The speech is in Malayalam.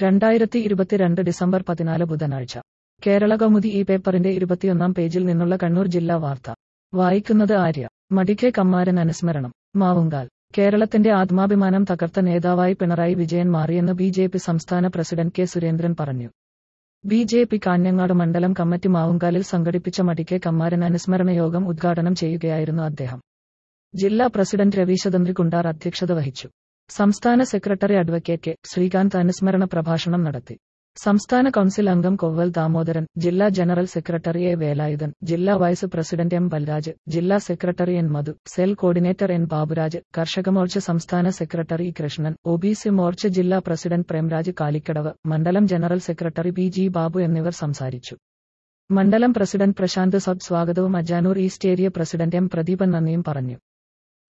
രണ്ടായിരത്തി ഇരുപത്തിരണ്ട് ഡിസംബർ പതിനാല് ബുധനാഴ്ച കേരള കൗമുദി ഈ പേപ്പറിന്റെ ഇരുപത്തിയൊന്നാം പേജിൽ നിന്നുള്ള കണ്ണൂർ ജില്ലാ വാർത്ത വായിക്കുന്നത് ആര്യ മടിക്കെ കമ്മാരൻ അനുസ്മരണം മാവുങ്കാൽ കേരളത്തിന്റെ ആത്മാഭിമാനം തകർത്ത നേതാവായി പിണറായി വിജയൻ മാറിയെന്ന് ബി ജെ പി സംസ്ഥാന പ്രസിഡന്റ് കെ സുരേന്ദ്രൻ പറഞ്ഞു ബി ജെ പി കാഞ്ഞങ്ങാട് മണ്ഡലം കമ്മിറ്റി മാവുങ്കാലിൽ സംഘടിപ്പിച്ച മടിക്കെ കമ്മാരൻ അനുസ്മരണ യോഗം ഉദ്ഘാടനം ചെയ്യുകയായിരുന്നു അദ്ദേഹം ജില്ലാ പ്രസിഡന്റ് രവീശതന്ത്രി കുണ്ടാർ അധ്യക്ഷത വഹിച്ചു സംസ്ഥാന സെക്രട്ടറി അഡ്വക്കേറ്റ് കെ ശ്രീകാന്ത് അനുസ്മരണ പ്രഭാഷണം നടത്തി സംസ്ഥാന കൗൺസിൽ അംഗം കൊവ്വൽ ദാമോദരൻ ജില്ലാ ജനറൽ സെക്രട്ടറി എ വേലായുധൻ ജില്ലാ വൈസ് പ്രസിഡന്റ് എം ബൽരാജ് ജില്ലാ secretary N Madhu cell coordinator N Baburaj Karshaka Morcha സംസ്ഥാന secretary E Krishnan O B C Morcha ജില്ലാ പ്രസിഡന്റ് പ്രേംരാജ് കാലിക്കടവ് മണ്ഡലം general secretary B G Babu എന്നിവർ സംസാരിച്ചു മണ്ഡലം പ്രസിഡന്റ് പ്രശാന്ത് സബ് സ്വാഗതവും Ajanur east area president M Pradeepan നന്ദിയും പറഞ്ഞു